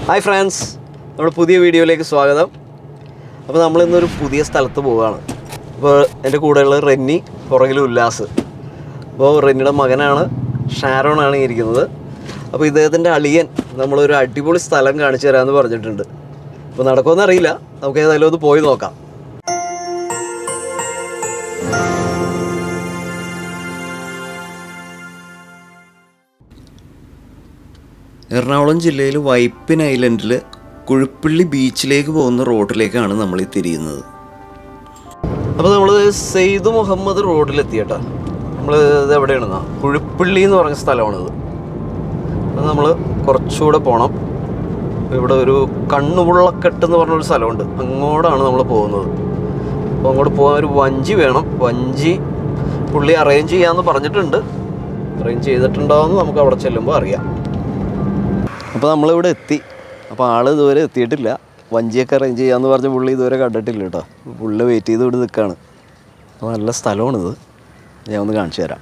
Hi friends നമ്മുടെ പുതിയ വീഡിയോയിലേക്ക് സ്വാഗതം അപ്പോൾ നമ്മൾ ഇന്നൊരു പുതിയ സ്ഥലത്ത് പോവുകയാണ് അപ്പോൾ എൻ്റെ കൂടെയുള്ള റെന്നി പുറകിൽ ഉല്ലാസ് അപ്പോൾ റെന്നിയുടെ മകനാണ് ഷാരോണാണ് ഈ ഇരിക്കുന്നത് അപ്പോൾ ഇദ്ദേഹത്തിൻ്റെ അളിയൻ നമ്മളൊരു അടിപൊളി സ്ഥലം കാണിച്ചു തരാമെന്ന് പറഞ്ഞിട്ടുണ്ട് അപ്പോൾ നടക്കുമെന്ന് അറിയില്ല നമുക്ക് ഏതായാലും ഒന്ന് പോയി നോക്കാം എറണാകുളം ജില്ലയിൽ വൈപ്പിൻ ഐലൻഡിൽ കുഴുപ്പള്ളി ബീച്ചിലേക്ക് പോകുന്ന റോഡിലേക്കാണ് നമ്മൾ ഈ തിരിയുന്നത് അപ്പോൾ നമ്മൾ സെയ്ദ് മുഹമ്മദ് റോഡിലെത്തി കേട്ടോ നമ്മൾ ഇത് എവിടെയാണെന്നാ കുഴുപ്പള്ളി എന്ന് പറഞ്ഞ സ്ഥലമാണിത് അത് നമ്മൾ കുറച്ചുകൂടെ പോകണം ഇവിടെ ഒരു കണ്ണുപുള്ളക്കെട്ട് എന്ന് പറഞ്ഞൊരു സ്ഥലമുണ്ട് അങ്ങോട്ടാണ് നമ്മൾ പോകുന്നത് അപ്പോൾ അങ്ങോട്ട് പോകാൻ ഒരു വഞ്ചി വേണം വഞ്ചി പുള്ളി അറേഞ്ച് ചെയ്യാമെന്ന് പറഞ്ഞിട്ടുണ്ട് അറേഞ്ച് ചെയ്തിട്ടുണ്ടോയെന്ന് നമുക്ക് അവിടെ ചെല്ലുമ്പോൾ അറിയാം അപ്പോൾ നമ്മളിവിടെ എത്തി അപ്പോൾ ആൾ ഇതുവരെ എത്തിയിട്ടില്ല വഞ്ചിയൊക്കെ അറേഞ്ച് ചെയ്യാമെന്ന് പറഞ്ഞ പുള്ളി ഇതുവരെ കണ്ടിട്ടില്ല കേട്ടോ പുള്ളി വെയിറ്റ് ചെയ്ത് ഇവിടെ നിൽക്കുകയാണ് അപ്പോൾ നല്ല സ്ഥലമാണിത് ഞാൻ ഒന്ന് കാണിച്ചു തരാം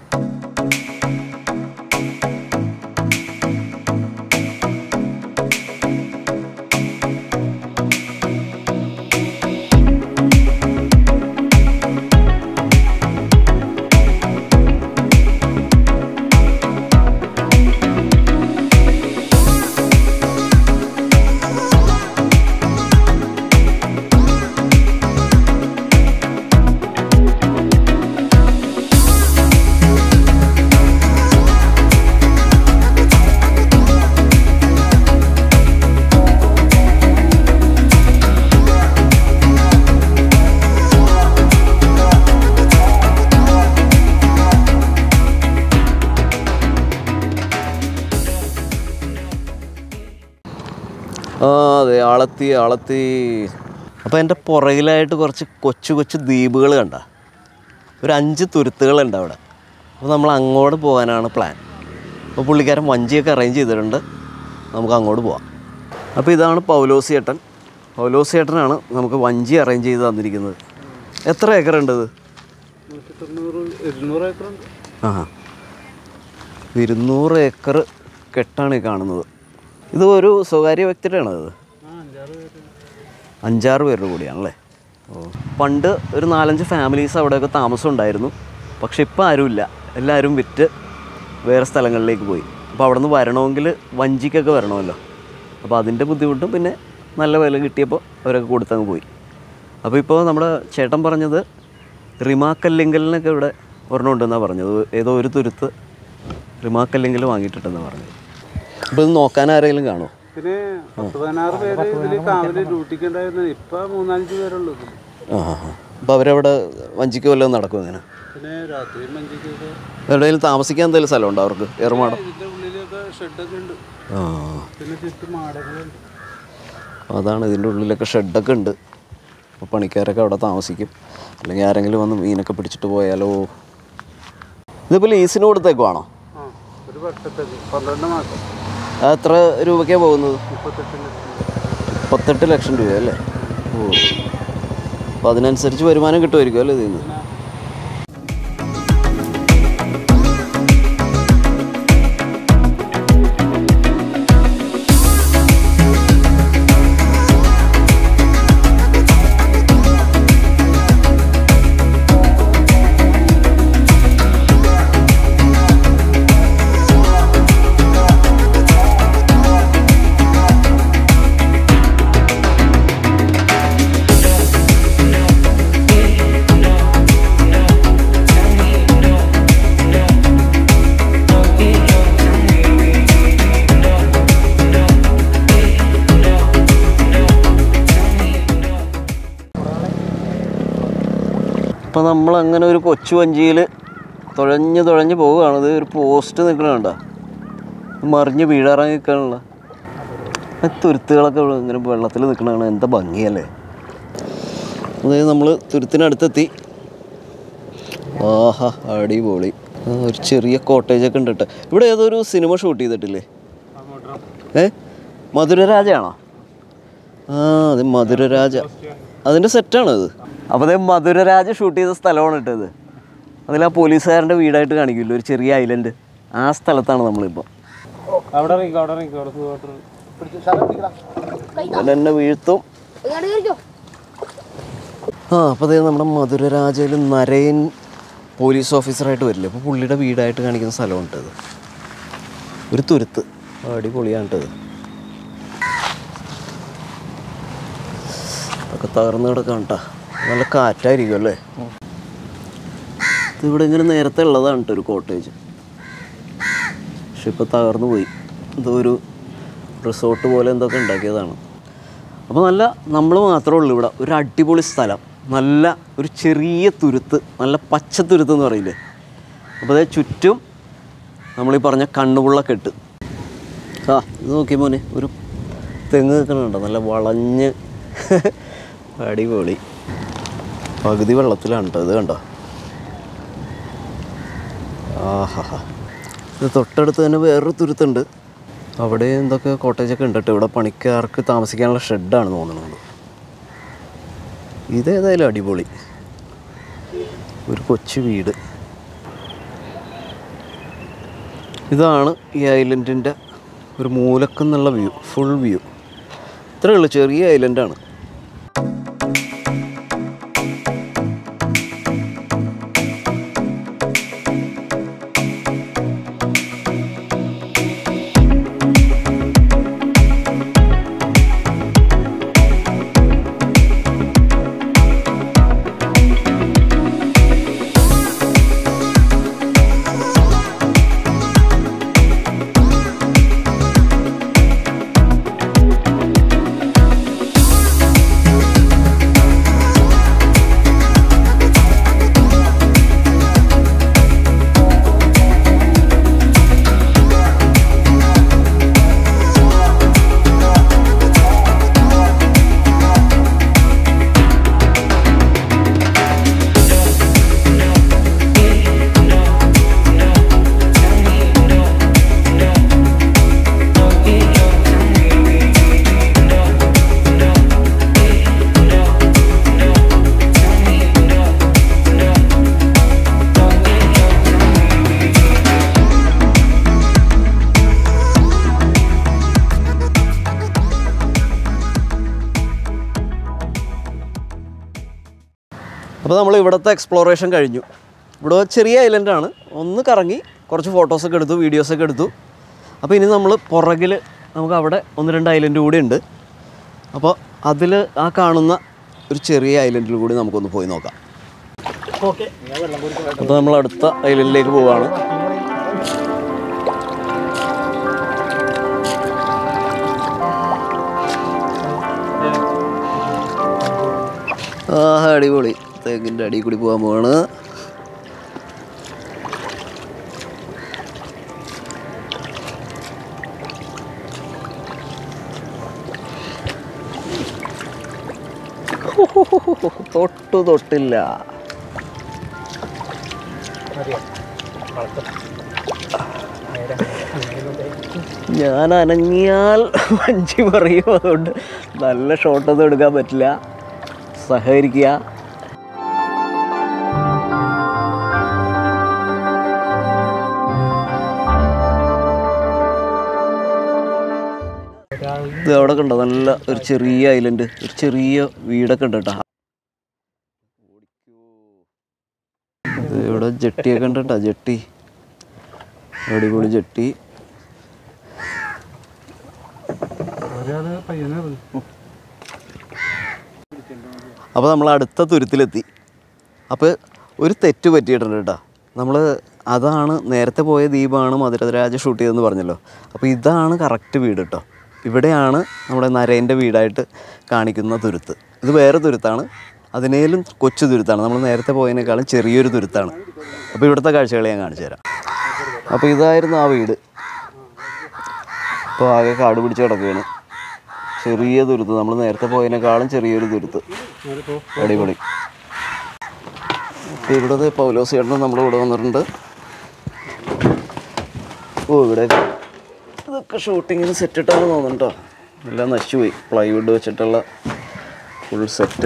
ആ അതെ ആളത്തി ആളത്തി അപ്പോൾ എൻ്റെ പുറകിലായിട്ട് കുറച്ച് കൊച്ചു കൊച്ചു ദ്വീപുകൾ കണ്ട ഒരു അഞ്ച് തുരുത്തുകളുണ്ട് അവിടെ അപ്പോൾ നമ്മൾ അങ്ങോട്ട് പോകാനാണ് പ്ലാൻ അപ്പോൾ പുള്ളിക്കാരൻ വഞ്ചിയൊക്കെ അറേഞ്ച് ചെയ്തിട്ടുണ്ട് നമുക്ക് അങ്ങോട്ട് പോവാം അപ്പോൾ ഇതാണ് പൗലോസ് ചേട്ടൻ പൗലോസ് ചേട്ടനാണ് നമുക്ക് വഞ്ചി അറേഞ്ച് ചെയ്ത് തന്നിരിക്കുന്നത് എത്ര ഏക്കർ ഉണ്ട് ഇത് ആ ഇരുന്നൂറ് ഏക്കർ കെട്ടാണ് ഈ കാണുന്നത് ഇത് ഒരു സ്വകാര്യ വ്യക്തിയുടെയാണ് ഇത് അഞ്ചാറ് പേരുടെ കൂടിയാണല്ലേ ഓ പണ്ട് ഒരു നാലഞ്ച് ഫാമിലീസ് അവിടെയൊക്കെ താമസം ഉണ്ടായിരുന്നു പക്ഷെ ഇപ്പോൾ ആരുമില്ല എല്ലാവരും വിറ്റ് വേറെ സ്ഥലങ്ങളിലേക്ക് പോയി അപ്പോൾ അവിടെ നിന്ന് വരണമെങ്കിൽ വഞ്ചിക്കൊക്കെ വരണമല്ലോ അപ്പോൾ അതിൻ്റെ ബുദ്ധിമുട്ടും പിന്നെ നല്ല വില കിട്ടിയപ്പോൾ അവരൊക്കെ കൊടുത്തങ്ങ് പോയി അപ്പോൾ ഇപ്പോൾ നമ്മുടെ ചേട്ടൻ പറഞ്ഞത് റിമാക്കല്ലിങ്കലിനൊക്കെ ഇവിടെ ഒരെണ്ണം ഉണ്ടെന്നാണ് പറഞ്ഞത് ഏതോ ഒരു തുരുത്ത് റിമാക്കല്ലിങ്കൽ വാങ്ങിയിട്ടുണ്ടെന്നാണ് പറഞ്ഞത് അപ്പോൾ ഇത് നോക്കാൻ ആരെങ്കിലും കാണുമോ പിന്നെ പത്ത് പതിനാറ് പേര് ഇതില് കാവല് ഡ്യൂട്ടിക്ക് ഉണ്ടായിരുന്നു ഇപ്പൊ മൂന്നാലഞ്ച് പേരുള്ളൂ ഇതില്. ആ ആ ആ. അപ്പോൾ അവരവിടെ വഞ്ചിക്ക് വല്ലതും നടക്കും അങ്ങനെ പിന്നെ രാത്രി മഞ്ചിക്കൊക്കെ എവിടെയെങ്കിലും താമസിക്കാൻ എന്തെങ്കിലും സ്ഥലമുണ്ടോ അവർക്ക് ഏറുമാടം ഇതിന്റെ ഉള്ളിലൊക്കെ ഷെഡൊക്കെ ഉണ്ട് ആ പിന്നെ ചുറ്റും മാടകളുണ്ട് അപ്പോൾ അതാണ് ഇതിൻ്റെ ഉള്ളിലൊക്കെ ഷെഡൊക്കെ ഉണ്ട് അപ്പോൾ പണിക്കാരൊക്കെ അവിടെ താമസിക്കും അല്ലെങ്കിൽ ആരെങ്കിലും വന്ന് മീനൊക്കെ പിടിച്ചിട്ട് പോയാലോ ഇതിപ്പോൾ ലീസിന് കൊടുത്തേക്കുവാണോ ആ ഒരു വർഷത്തേക്ക് പന്ത്രണ്ട് മാസം അത് എത്ര രൂപയ്ക്കാണ് പോകുന്നത് മുപ്പത്തെട്ട് ലക്ഷം മുപ്പത്തെട്ട് ലക്ഷം രൂപ അല്ലേ ഓ അപ്പോൾ അതിനനുസരിച്ച് വരുമാനം കിട്ടുമായിരിക്കും അല്ലേ ഇതിൽ നിന്ന് പിന്നെ അപ്പോൾ നമ്മൾ അങ്ങനെ ഒരു കൊച്ചു വഞ്ചിയിൽ തുഴഞ്ഞ് തുഴഞ്ഞ് പോവുകയാണ് ഇത് ഒരു പോസ്റ്റ് നിൽക്കണുണ്ട മറിഞ്ഞ് വീഴാറാൻ നിൽക്കാനുള്ള തുരുത്തുകളൊക്കെ ഇവിടെ ഇങ്ങനെ വെള്ളത്തിൽ നിൽക്കണതാണ് എന്താ ഭംഗിയല്ലേ അതായത് നമ്മൾ തുരുത്തിനടുത്തെത്തി ആഹാ അടിപൊളി ആ, ഒരു ചെറിയ കോട്ടേജ് ഒക്കെ ഉണ്ട് കേട്ടോ ഇവിടെ ഏതോ ഒരു സിനിമ ഷൂട്ട് ചെയ്തിട്ടില്ലേ ഏ മധുരരാജയാണോ ആ അത് മധുരരാജ അതിൻ്റെ സെറ്റാണ് അത് അപ്പോൾ അതേ മധുരരാജ ഷൂട്ട് ചെയ്ത സ്ഥലമാണ് ഇട്ടത് അതിൽ ആ പോലീസുകാരൻ്റെ വീടായിട്ട് കാണിക്കില്ല ഒരു ചെറിയ ഐലൻഡ് ആ സ്ഥലത്താണ് നമ്മളിപ്പോൾ അവിടെ ഇറങ്ങിക്കോ അവിടെ ഇറങ്ങിക്കോ അവിടെ സുഖമായിട്ട് ഇവൻ എന്നെ വീഴ്ത്തും ഇങ്ങോട്ട് കയറിക്കോ ആ അപ്പോൾ അതേ നമ്മുടെ മധുരരാജയിൽ നരയൻ പോലീസ് ഓഫീസറായിട്ട് വരില്ലേ അപ്പോൾ പുള്ളിയുടെ വീടായിട്ട് കാണിക്കുന്ന സ്ഥലമുണ്ട് ഇത് ഒരു തുരുത്ത് അടിപൊളിയാണിട്ടത് ഒക്കെ തകർന്ന് കിടക്കാം കേട്ടോ നല്ല കാറ്റായിരിക്കും അല്ലേ ഇതിവിടെ ഇങ്ങനെ നേരത്തെ ഉള്ളതാണ് കേട്ടോ ഒരു കോട്ടേജ് പക്ഷെ ഇപ്പോൾ തകർന്നു പോയി എന്തോ ഒരു റിസോർട്ട് പോലെ എന്തൊക്കെ ഉണ്ടാക്കിയതാണ് അപ്പോൾ നല്ല നമ്മൾ മാത്രമേ ഉള്ളൂ ഇവിടെ ഒരു അടിപൊളി സ്ഥലം നല്ല ഒരു ചെറിയ തുരുത്ത് നല്ല പച്ച തുരുത്ത് എന്ന് പറയില്ലേ അപ്പോൾ അതേ ചുറ്റും നമ്മളീ പറഞ്ഞ കണ്ണുപുള്ള കെട്ട് ആ ഇത് നോക്കി മോനെ ഒരു തെങ്ങ് നിൽക്കണുണ്ടോ നല്ല വളഞ്ഞ് അടിപൊളി പകുതി വെള്ളത്തിലാണ് കേട്ടോ ഇത് കണ്ടോ ആഹാ ഇത് തൊട്ടടുത്ത് തന്നെ വേറൊരു തുരുത്തുണ്ട് അവിടെ എന്തൊക്കെ കോട്ടേജൊക്കെ ഉണ്ട് കേട്ടോ ഇവിടെ പണിക്കാർക്ക് താമസിക്കാനുള്ള ഷെഡാണ് തോന്നുന്നത് ഇതേതായാലും അടിപൊളി ഒരു കൊച്ചു വീട് ഇതാണ് ഈ ഐലൻഡിൻ്റെ ഒരു മൂലക്കെന്നുള്ള വ്യൂ ഫുൾ വ്യൂ ഇത്രയേ ഉള്ളൂ ചെറിയ ഐലൻഡാണ് അപ്പോൾ നമ്മൾ ഇവിടുത്തെ എക്സ്പ്ലോറേഷൻ കഴിഞ്ഞു ഇവിടെ ചെറിയ ഐലൻഡാണ് ഒന്ന് കറങ്ങി കുറച്ച് ഫോട്ടോസൊക്കെ എടുത്തു വീഡിയോസൊക്കെ എടുത്തു അപ്പോൾ ഇനി നമ്മൾ പുറകിൽ നമുക്ക് അവിടെ ഒന്ന് രണ്ട് ഐലൻഡ് കൂടി ഉണ്ട് അപ്പോൾ അതിൽ ആ കാണുന്ന ഒരു ചെറിയ ഐലൻഡിൽ കൂടി നമുക്കൊന്ന് പോയി നോക്കാം അപ്പോൾ നമ്മൾ അടുത്ത ഐലൻഡിലേക്ക് പോവുകയാണ് ആ അടിപൊളി തെങ്ങിൻ്റെ അടിയിൽ കൂടി പോകാൻ പോവാണ് തൊട്ടു തൊട്ടില്ല ഞാൻ അനങ്ങിയാൽ വഞ്ചി പറയും അതുകൊണ്ട് നല്ല ഷോട്ടൊന്നും എടുക്കാൻ പറ്റില്ല സഹകരിക്കുക ഇത് അവിടെ കണ്ടോ നല്ല ഒരു ചെറിയ ഐലൻഡ് ഒരു ചെറിയ വീടൊക്കെ ഉണ്ട് കേട്ടോ ഇത് ഇവിടെ ജെട്ടിയൊക്കെ ഉണ്ട് കേട്ടോ ജെട്ടി അടിപൊളി ജെട്ടി ഒരാള് പയ്യനെ അപ്പോൾ നമ്മൾ അടുത്ത തുരുത്തിലെത്തി അപ്പോൾ ഒരു തെറ്റ് പറ്റിയിട്ടുണ്ട് കേട്ടോ നമ്മൾ അതാണ് നേരത്തെ പോയ ദീപാണ് മധുരരാജ ഷൂട്ട് ചെയ്തതെന്ന് പറഞ്ഞല്ലോ അപ്പോൾ ഇതാണ് കറക്റ്റ് വീട് കേട്ടോ ഇവിടെയാണ് നമ്മുടെ നരേൻ്റെ വീടായിട്ട് കാണിക്കുന്ന തുരുത്ത് ഇത് വേറെ തുരുത്താണ് അതിനേലും കൊച്ചു തുരുത്താണ് നമ്മൾ നേരത്തെ പോയതിനേക്കാളും ചെറിയൊരു തുരുത്താണ് അപ്പോൾ ഇവിടുത്തെ കാഴ്ചകൾ ഞാൻ കാണിച്ചു തരാം അപ്പോൾ ഇതായിരുന്നു ആ വീട് ഇപ്പോൾ ആകെ കാട് പിടിച്ച് കിടക്കുകയാണ് ചെറിയ തുരുത്ത് നമ്മൾ നേരത്തെ പോയതിനേക്കാളും ചെറിയൊരു തുരുത്ത് അടിപൊളി ഇപ്പോൾ ഇവിടെ പൗലോസ് ചേട്ടൻ നമ്മുടെ ഇവിടെ വന്നിട്ടുണ്ട് ഓ ഇവിടെ ഇതൊക്കെ ഷൂട്ടിങ്ങിന് സെറ്റ് ഇട്ടാണ് തോന്നുന്നുണ്ടോ എല്ലാം നശിച്ചുപോയി പ്ലൈവുഡ് വെച്ചിട്ടുള്ള ഫുൾ സെറ്റ്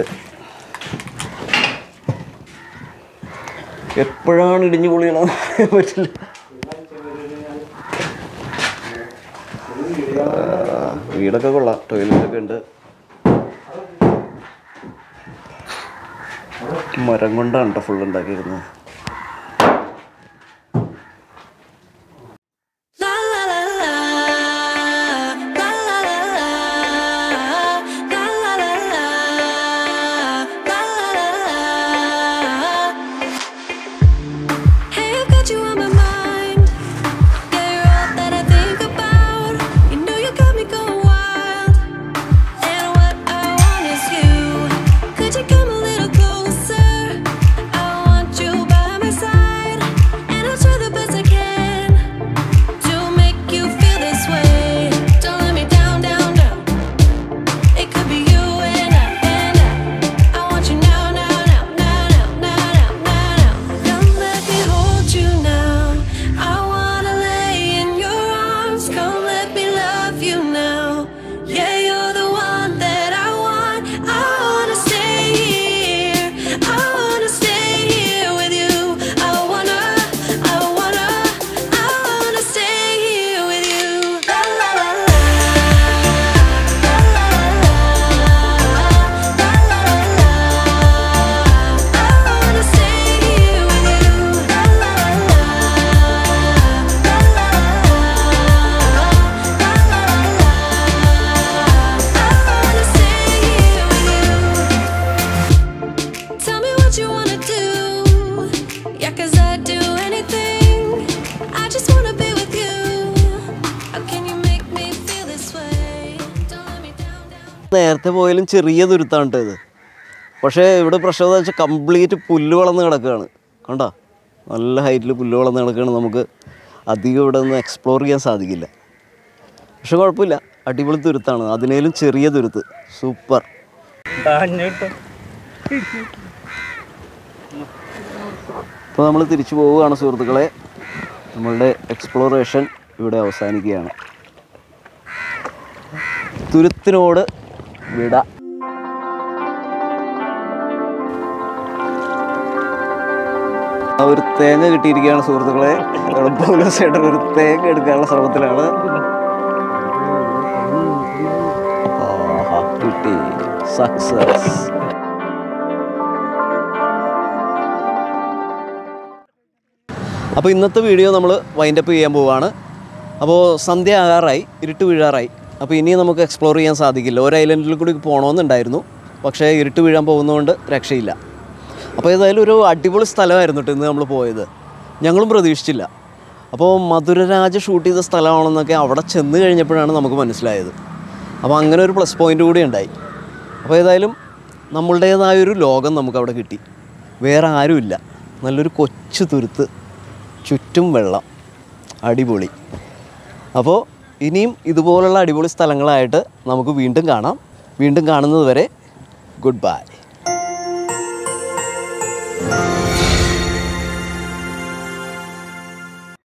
എപ്പോഴാണ് ഇടിഞ്ഞു പൊളിയണമെന്ന് പറയാൻ പറ്റില്ല ആ. വീടൊക്കെ കൊള്ളാം ടോയ്ലറ്റൊക്കെ ഉണ്ട് മരം കൊണ്ടാണ് കേട്ടോ ഫുൾ ഉണ്ടാക്കിയിരുന്നത് La la la la, la la la la, la la la la, la la la la. Hey, I've got you on my mind. Yeah, you're all that I think about. You know you got me going wild. And what I want is you. Could you come a little closer? I want you by my side, and I'll try the best I can to make you feel this way. Don't let me down, down, down. It could be you and I, and I. I want you now, now, now, now, now, now, now, now. Come let me hold you now. I wanna lay in your arms. Come let me love you now. Yeah, you're the one that I want. I wanna stay here. I wanna stay here with you. I wanna, I wanna, I wanna stay here with you. La la la la. La la la la. La la la la. I wanna stay here with you. La la la la. La la la la. La la la la. I wanna stay here with you. Tell me what you wanna do. Yeah, 'cause I'd do anything. I just wanna be with you. How can you make me feel this way? Don't let me down, down. നേരത്തെ പോയാലും ചെറിയ തുരുത്താണ് ട്ടോ ഇത് പക്ഷേ ഇവിടെ പ്രശ്നം എന്താ വെച്ചാൽ കംപ്ലീറ്റ് പുല്ല് വളർന്ന് കിടക്കുകയാണ് കണ്ടോ നല്ല ഹൈറ്റിൽ പുല്ല് വളർന്ന് കിടക്കുകയാണ് നമുക്ക് അധികം ഇവിടെ നിന്ന് എക്സ്പ്ലോർ ചെയ്യാൻ സാധിക്കില്ല പക്ഷെ കുഴപ്പമില്ല അടിപൊളി തുരുത്താണ് അതിനേലും ചെറിയ തുരുത്ത് സൂപ്പർ ഇപ്പോൾ നമ്മൾ തിരിച്ചു പോവുകയാണ് സുഹൃത്തുക്കളെ നമ്മളുടെ എക്സ്പ്ലോറേഷൻ ഇവിടെ അവസാനിക്കുകയാണ് തുരുത്തിനോട് വിട ആ ഒരു തേങ്ങ കിട്ടിയിരിക്കുകയാണ് സുഹൃത്തുക്കളെ നമ്മുടെ പൗലോസ് ചേട്ടൻ ഒരു തേങ്ങ എടുക്കാനുള്ള ശ്രമത്തിലാണ് ആഹാ, കിട്ടി സക്സസ് അപ്പോൾ ഇന്നത്തെ വീഡിയോ നമ്മൾ വൈൻഡപ്പ് ചെയ്യാൻ പോവുകയാണ് അപ്പോൾ സന്ധ്യ ആകാറായി ഇരുട്ട് വീഴാറായി അപ്പോൾ ഇനി നമുക്ക് എക്സ്പ്ലോർ ചെയ്യാൻ സാധിക്കില്ല ഒരു ഐലൻഡിൽ കൂടി പോകണമെന്നുണ്ടായിരുന്നു പക്ഷേ ഇരുട്ട് വീഴാൻ പോകുന്നതുകൊണ്ട് രക്ഷയില്ല അപ്പോൾ ഏതായാലും ഒരു അടിപൊളി സ്ഥലമായിരുന്നു കേട്ടോ ഇന്ന് നമ്മൾ പോയത് ഞങ്ങളും പ്രതീക്ഷിച്ചില്ല അപ്പോൾ മധുരരാജ ഷൂട്ട് ചെയ്ത സ്ഥലമാണെന്നൊക്കെ അവിടെ ചെന്ന് കഴിഞ്ഞപ്പോഴാണ് നമുക്ക് മനസ്സിലായത് അപ്പോൾ അങ്ങനെ ഒരു പ്ലസ് പോയിൻ്റ് കൂടി ഉണ്ടായി അപ്പോൾ ഏതായാലും നമ്മളുടേതായൊരു ലോകം നമുക്കവിടെ കിട്ടി വേറെ ആരുമില്ല നല്ലൊരു കൊച്ചു തുരുത്ത് ചുറ്റും വെള്ളം അടിപൊളി അപ്പോൾ ഇനിയും ഇതുപോലുള്ള അടിപൊളി സ്ഥലങ്ങളായിട്ട് നമുക്ക് വീണ്ടും കാണാം വീണ്ടും കാണുന്നത് വരെ ഗുഡ് ബൈ